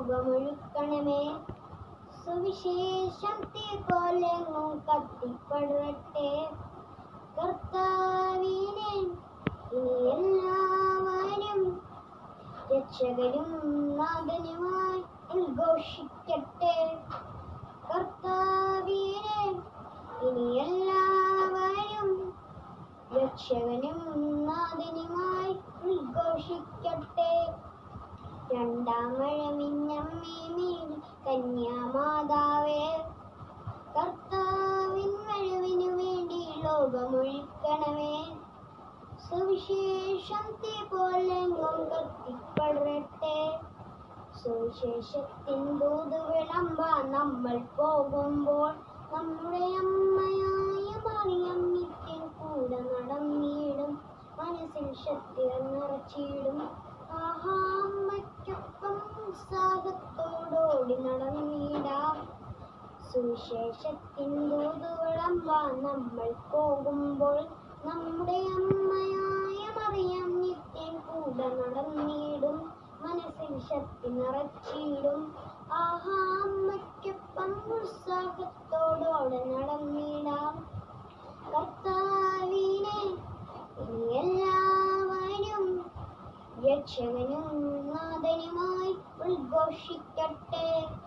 ലോകമൊഴുക്കണമേ സുവിശേഷം തീർപ്പോലെങ്ങും കത്തിപ്പടരട്ടെ കർത്താവിനെ ഇനി എല്ലാവരും രക്ഷകനും നാഥനുമായി ഉദ്ഘോഷിക്കട്ടെ കർത്താവിനെ ഇനി എല്ലാവരും രക്ഷകനും നാഥനുമായി ഉദ്ഘോഷിക്കട്ടെ രണ്ടാം മഴമിന്നമ്മേ നീ കന്യാമാതാവേ കർത്താവിൻ മഴവിനു വേണ്ടി ലോകമൊഴുക്കണമേ സുവിശേഷം തീ പോലെങ്ങും കത്തിപ്പടരട്ടെ സുവിശേഷത്തിൻ ദൂത് വിളമ്പാൻ നമ്മൾ പോകുമ്പോൾ നമ്മുടെ അമ്മയായ മറിയം നിത്യം കൂടെ നടന്നിടും മനസ്സിൽ ശക്തി നിറച്ചിടും ആഹാ അമ്മയ്ക്കൊപ്പം ഉത്സാഹത്തോടോടി നടന്നിടാം സുവിശേഷത്തിൻ ദൂത് വിളമ്പാൻ നമ്മൾ പോകുമ്പോൾ നമ്മുടെ അമ്മയായ മറിയം നിത്യം കൂടെ നടന്നിടും മനസ്സിൽ ശക്തി നിറച്ചിടും ആഹാ അമ്മയ്ക്കൊപ്പം ഉത്സാഹത്തോടോടെ നടന്നിടാം കർത്താവിനെ ഇനി എല്ലാവരും രക്ഷകനും നാഥനുമായി ഉദ്ഘോഷിക്കട്ടെ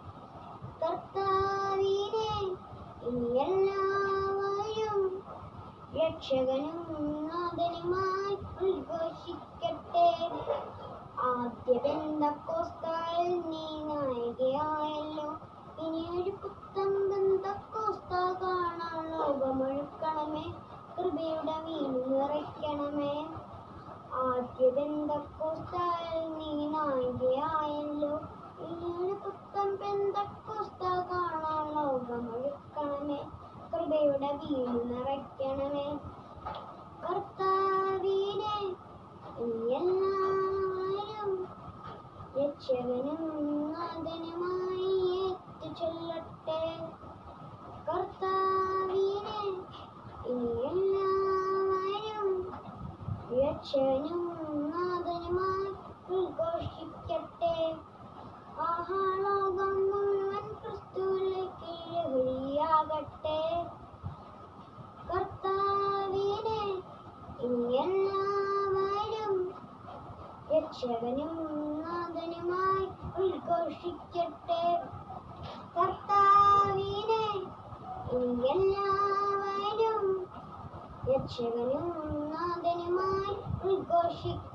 കർത്താവിനെ ഇനി എല്ലാവരും രക്ഷകനും നാഥനുമായി ഉദ്ഘോഷിക്കട്ടെ ആദ്യ ബന്ധക്കോസ്താൽ നീ നായികയായല്ലോ ഇനി ഒരു പുത്തൻ ബന്ധക്കോസ്ത കാണാൻ ലോകമൊഴുക്കണമേ കൃപയുടെ വീണ് നിറയ്ക്കണമേ ആദ്യ ബന്ധക്കോസ്താൽ നീ നായികയായല്ലോ ഇനി ഒരു പുത്തൻ ബന്ധക്കോസ്ത കാണാൻ ലോകമൊഴുക്കണമേ കൃപയുടെ വീണ് നിറയ്ക്കണമേ കർത്താവിനെ ഇനി എല്ലാവരും രക്ഷകനും നാഥനുമായി ഏറ്റു ചൊല്ലട്ടെ കർത്താവിനെ ഇനി എല്ലാവരും രക്ഷകനും നാഥനുമായി ഉദ്ഘോഷിക്കട്ടെ ആഹാ ലോകം മുഴുവൻ ക്രിസ്തുവിലേക്ക് ലഹരിയാകട്ടെ കർത്താവിനെ ഇനി എല്ലാവരും രക്ഷകനും നാഥനുമായി ഉദ്ഘോഷിക്കട്ടെ കർത്താവിനെ ഇനി എല്ലാവരും രക്ഷകനും നാഥനുമായി ഉദ്ഘോഷിക്കട്ടെ